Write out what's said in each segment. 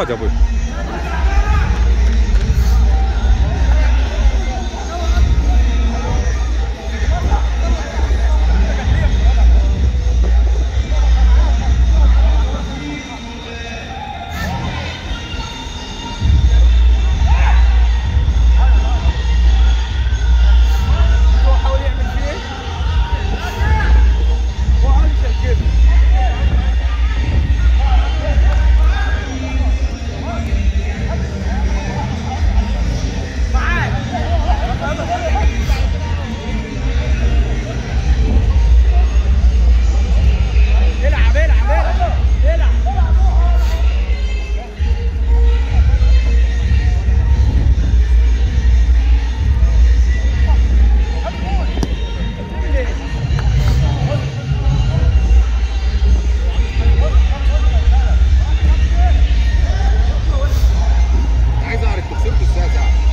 اقعد يا ابوي هو حاول يعمل فيه ايه؟ هو انشل كده العب العب العب العب عايز اعرف انتوا كسبتوا ازاي يا سعد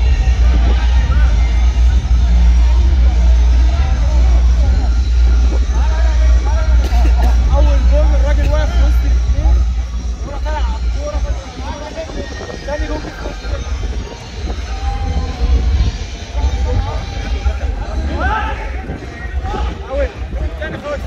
اول جول الراجل واقف في وسط الاثنين الكوره طالعه على الكوره ثاني جول اول ثاني خالص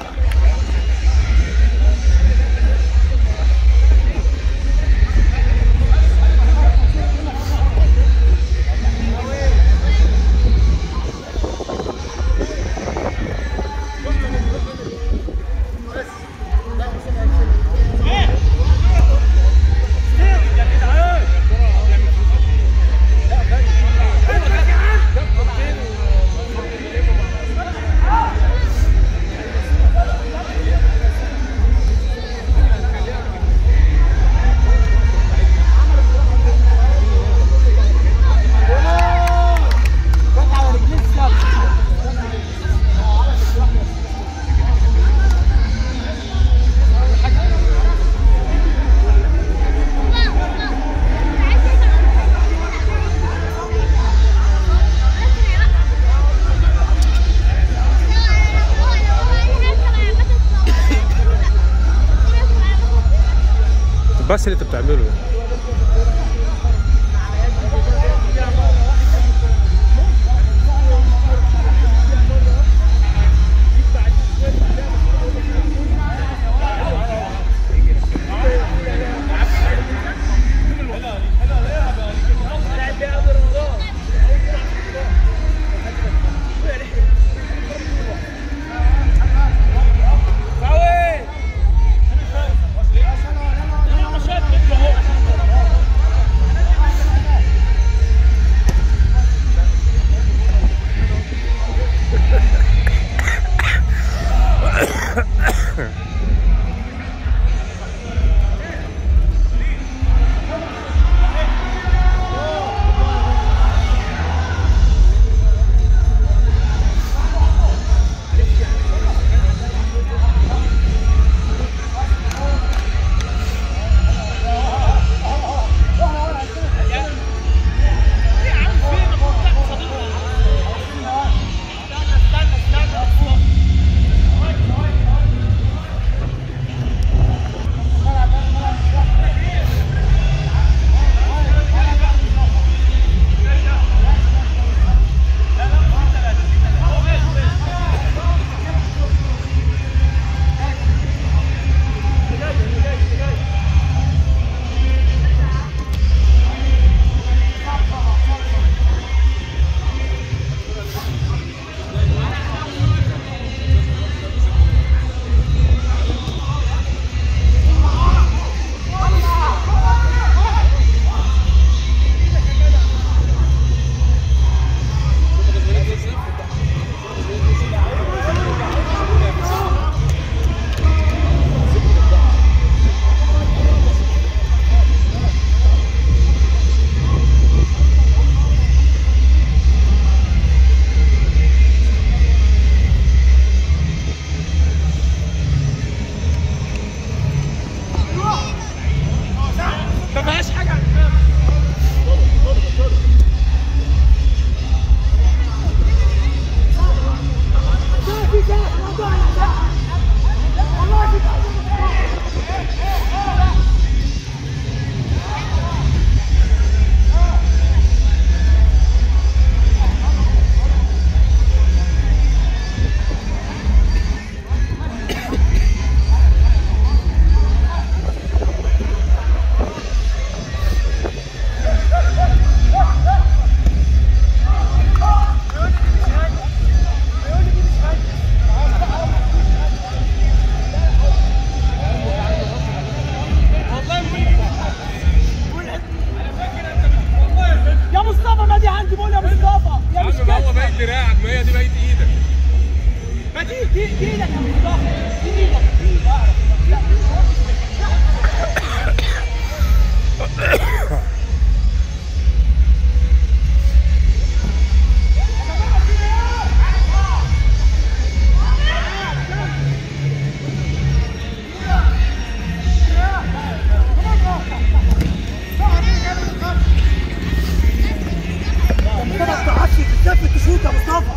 بس اللي انت بتعمله ده. فاول مصطفى ما دي عندي بقول يا مصطفى يا يا مش عم ما هو كده بايت دراعك ما هي دي بايت ايدك ما دي دي دي ايدك يا مصطفى دي ايدك دي ايدك اعرف لا انت ما بتعرفش تتلفت تشوط يا مصطفى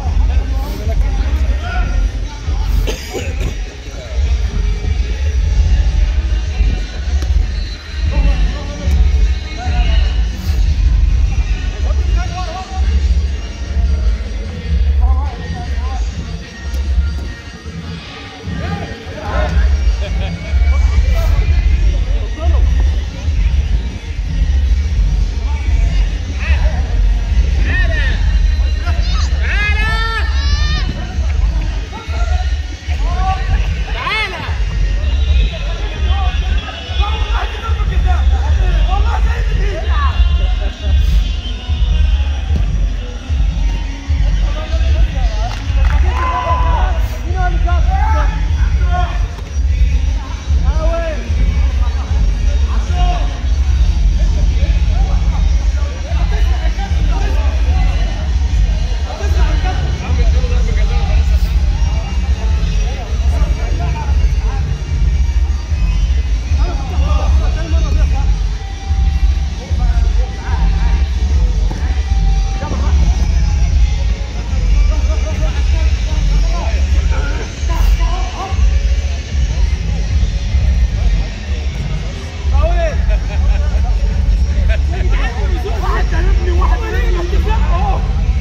واحد ضربني واحد ضربني اتفاق اهو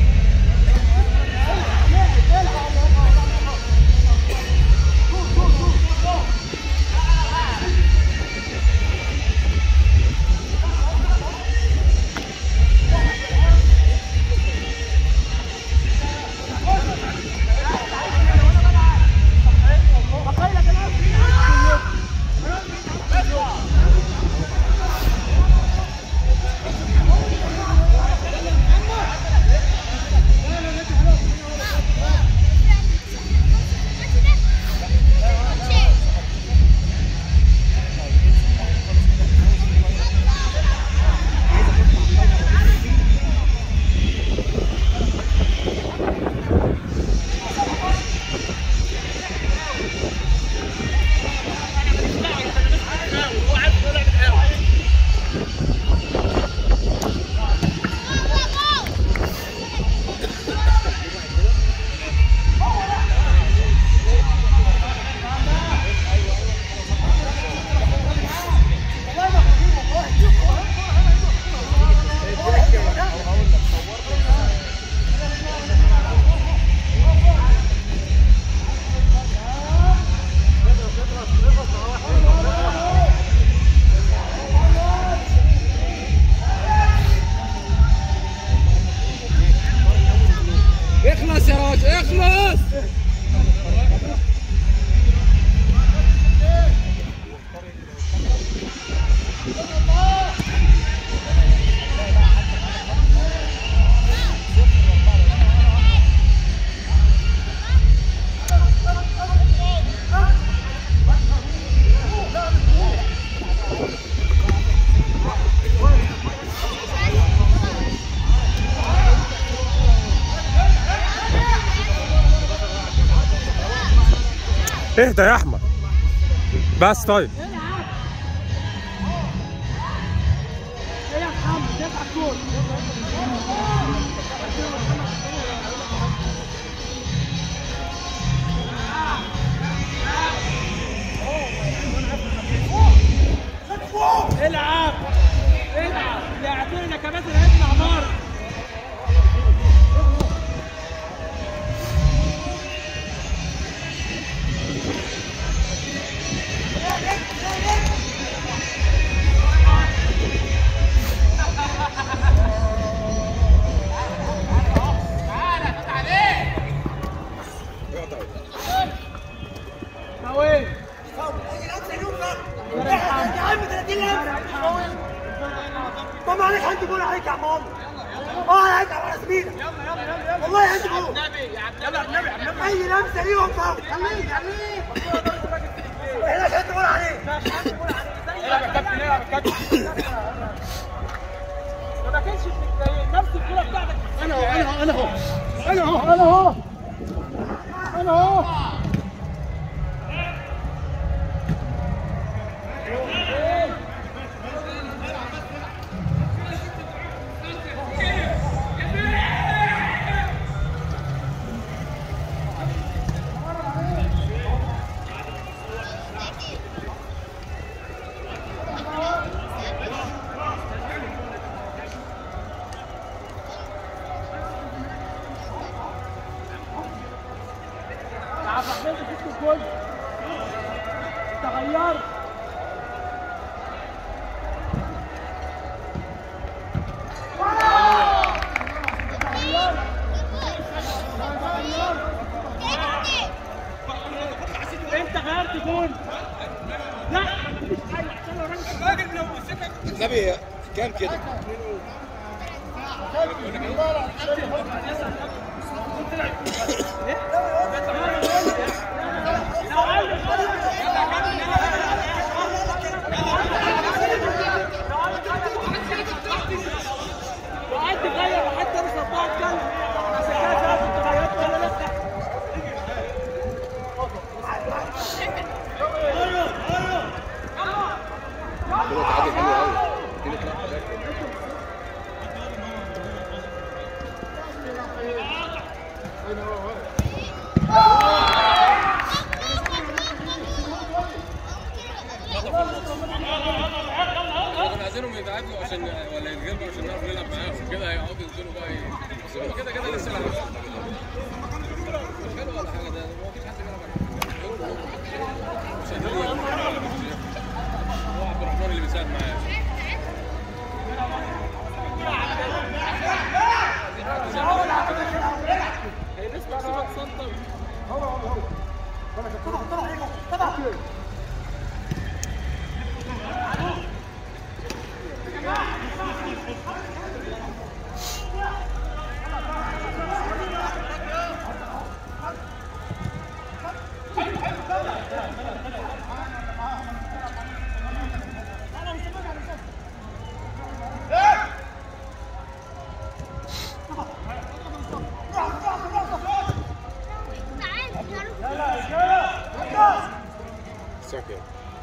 اخلص يا راجل اخلص اهدى يا احمد بس طيب ايه يا محمد دافع الجول العب العب لاعبين يا كباتن هيطلع بره وين يا عم 30 لعب ماما عليك عندي بقول عليك يا عم جديده يلا يلا يلا والله عندي جول يلا يا النبي يا النبي اي لمسه ليهم فاول خليك خليك احنا مش هنقول عليه مش هنقول عليه العب يا كابتن العب يا كابتن ما كانش نفس الكوره بتاعتك انا اهو انا اهو انا اهو انا اهو انا اهو يا عبد الرحمن مسكت الجول انت غيرت انت غيرت جول لا مش حاجه عشان لو رمت الراجل لو مسكك النبي كام كده وقعدت تغير وحتى انا صبعت كلب بس كده شايف انت غيرت ولا لا كده تعادل حلو قوي كده طلع كنا عايزينهم يتعادلوا عشان ولا يتغلبوا عشان نعرف نلعب معاهم كده هيقعدوا ينزلوا بقى ي- بس هم كده كده لسه لعبوا مش حلو ولا حاجه ده ما فيش حد بيلعب مش قادرين يلعبوا. هو عبد الرحمن اللي بيساعد معايا هي الناس بتحسبها تصنطر الساعة كام؟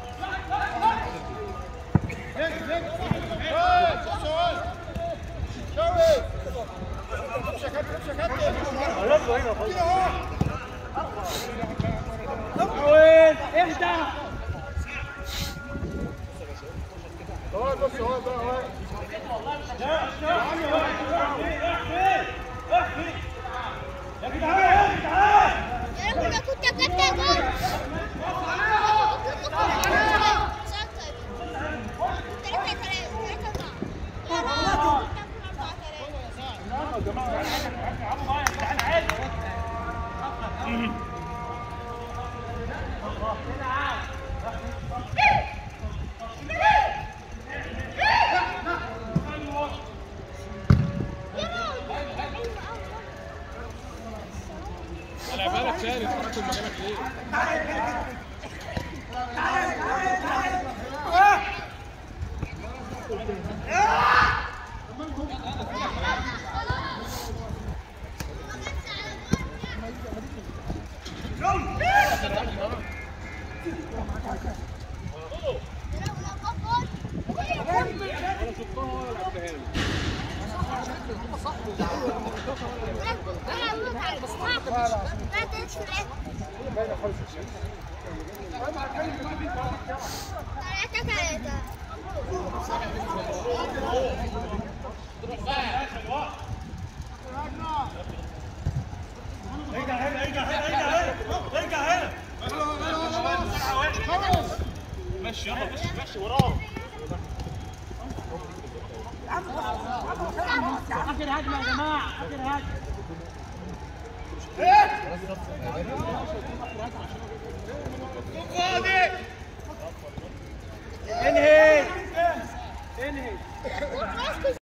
وين اهدى انا كنت جبت جول لعبها لك شاري اتحركوا مكانك ليه؟ اخر هجمه يا جماعه اخر هجمه انهي انهي